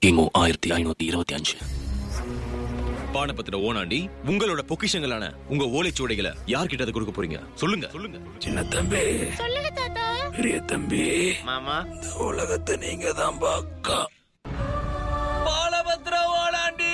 கிமு ஆயிரத்தி ஐநூத்தி இருபத்தி அஞ்சு பானபத்திர ஓனாண்டி உங்களோட பொக்கிஷங்களான உங்க ஓலைச்சுவடைகளை யார்கிட்ட அதை கொடுக்க போறீங்க சொல்லுங்க சொல்லுங்க சின்ன தம்பி சொல்லுங்க தாத்தா பெரிய தம்பி மாமா இந்த உலகத்தை நீங்க தான் பாக்கா பாலபத்திர ஓனாண்டி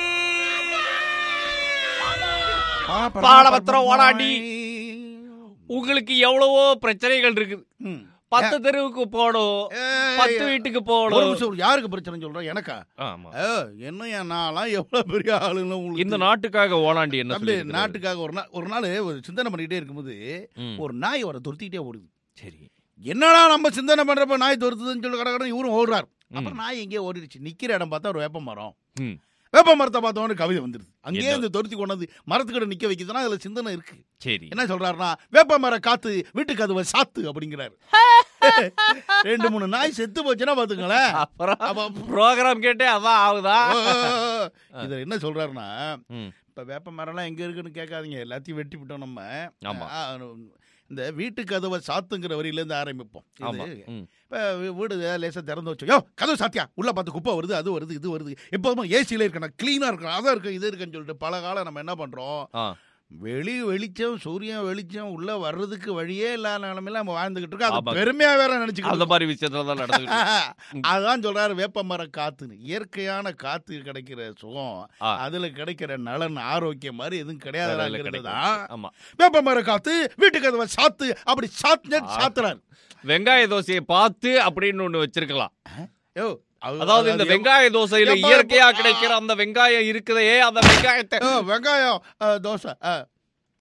பாலபத்திரம் ஓடாண்டி உங்களுக்கு எவ்வளவோ பிரச்சனைகள் இருக்குது ம். பத்து தெருவுக்கு போகணும் ஏய், பத்து ஏய், வீட்டுக்கு ஒரு போகணும் நிமிஷம் யாருக்கு பிரச்சனை சொல்றேன் எனக்கா ஆமா ஏ, என்ன என் நான்லாம் எவ்வளவு பெரிய ஆளுன்னு உங்களுக்கு இந்த நாட்டுக்காக ஓலாண்டி என்ன தம்பி சொல்லி நாட்டுக்காக ஒரு நாள் ஒரு நாள் ஒரு சிந்தனை பண்ணிட்டே இருக்கும்போது ம். ஒரு நாய் வர துரத்திக்கிட்டே ஓடுது சரி என்னடா நம்ம சிந்தனை பண்றப்ப நாய் துரத்துதுன்னு சொல்லி கடை கடை இவரும் ஓடுறார் அப்புறம் நாய் எங்கேயோ ஓடிடுச்சு நிக்கிற இடம் பார்த்தா ஒரு வேப்ப மரம் ம். வேப்ப மரத்தை பார்த்தவொடனே கவிதை வந்துருது அங்கேயே என்ன? இந்த துரத்தி கொண்டாந்து மரத்துக்கிட்ட நிக்க வைக்குதுன்னா அதுல சிந்தனை இருக்கு சரி என்ன சொல்றாருன்னா வேப்ப மர காத்து வீட்டுக்கு அதுவ சாத்து அப்படிங்கிறாரு ரெண்டு மூணு நாய் செத்து போச்சுன்னா பாத்துங்களேன் அப்புறம் அப்ப ப்ரோக்ராம் கேட்டே அதான் ஆகுதா இத என்ன சொல்றாருன்னா ம். இப்ப வேப்ப மரம்லாம் எங்க இருக்குன்னு கேட்காதீங்க எல்லாத்தையும் வெட்டி விட்டோம் நம்ம ஆமா. ஆ, இந்த வீட்டு கதவை சாத்துங்கிற வரியில இருந்து ஆரம்பிப்போம் ஆமா இது ம். இப்ப வீ- வீடு லேசா திறந்து வச்சோம் யோ கதவு சாத்தியா உள்ள பார்த்து குப்பை வருது அது வருது இது வருது எப்போதும் ஏசியில இருக்கணும் கிளீனா இருக்கணும் அதான் இருக்கு இது இருக்குன்னு சொல்லிட்டு பல காலம் நம்ம என்ன பண்றோம் ஆ. வெளி வெளிச்சம் சூரியன் வெளிச்சம் உள்ள வர்றதுக்கு வழியே இல்லாத நிலைமையில நம்ம வாழ்ந்துகிட்டு இருக்கோம் ஆமா. அது பெருமையா வேற அந்த நினைச்சுக்கிட்டு மாதிரி விஷயத்துல தான் நடந்துக்கிட்டு அதான் சொல்றாரு வேப்ப மரம் காத்துன்னு இயற்கையான காத்து கிடைக்கிற சுகம் ஆ. அதுல கிடைக்கிற நலன் ஆரோக்கியம் மாதிரி எதுவும் வேற இதுல கிடையாது கிடைக்கும். தான் ஆமா வேப்ப மரம் காத்து வீட்டுக்கு கதவை சாத்து அப்படி சாத்து ஆ. சாத்துறாரு வெங்காய தோசையை பார்த்து அப்படின்னு ஒண்ணு வச்சிருக்கலாம் யோ அது- அதாவது இந்த அது வெங்காய தோசையில எப்ப- இயற்கையா எப்ப- கிடைக்கிற அந்த வெங்காயம் இருக்குதே அந்த வெங்காயத்தை யோ, வெங்காயம் ஆ, தோசை ஆ,